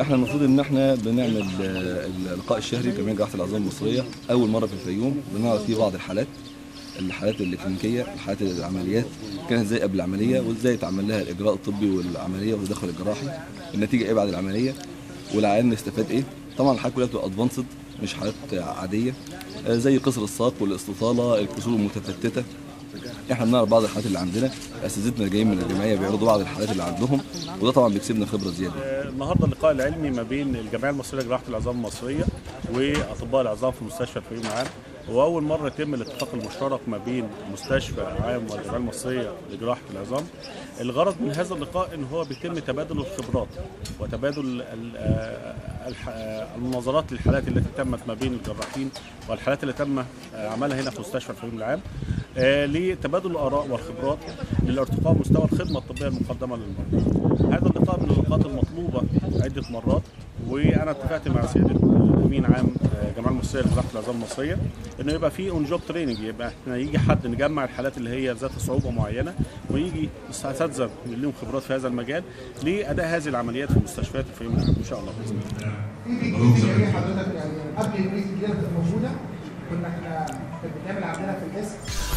احنا المفروض ان احنا بنعمل آه، اللقاء الشهري لجميع جراحه العظام المصريه اول مره في الفيوم بنعرض فيه بعض الحالات الحالات الكلينيكيه الحالات العمليات كانت ازاي قبل العمليه وازاي اتعمل لها الاجراء الطبي والعمليه والتدخل الجراحي النتيجه ايه بعد العمليه والعيان استفاد ايه طبعا الحالات كلها بتبقى ادفانسد مش حالات عاديه آه، زي قصر الساق والاستطاله الكسور المتفتته احنا بنعرض بعض الحالات اللي عندنا اساتذتنا اللي جايين من الجمعيه بيعرضوا بعض الحالات اللي عندهم وده طبعا بيكسبنا خبره زياده النهارده اللقاء العلمي ما بين الجمعيه المصريه لجراحه العظام المصريه واطباء العظام في مستشفى الفيوم العام هو اول مره يتم الاتفاق المشترك ما بين مستشفى عام والجمعيه المصريه لجراحه العظام الغرض من هذا اللقاء ان هو بيتم تبادل الخبرات وتبادل ال- آه، الح- آه، المناظرات للحالات التي تمت ما بين الجراحين والحالات اللي تم آه، عملها هنا في مستشفى الفيوم العام آه، لتبادل الاراء والخبرات للارتقاء مستوى الخدمه الطبيه المقدمه للمرضى. هذا اللقاء من اللقاءات المطلوبه عده مرات وانا اتفقت مع سياده امين عام آه، الجمعيه المصريه لجراحه العظام المصريه انه يبقى في اون جوب تريننج يبقى احنا يجي حد نجمع الحالات اللي هي ذات صعوبه معينه ويجي اساتذه اللي لهم خبرات في هذا المجال لاداء هذه العمليات في مستشفيات الفيوم العام ان شاء الله باذن الله. في بيجي حضرتك يعني قبل البيت دي موجوده كنا احنا كنا بنعمل عندنا في القسم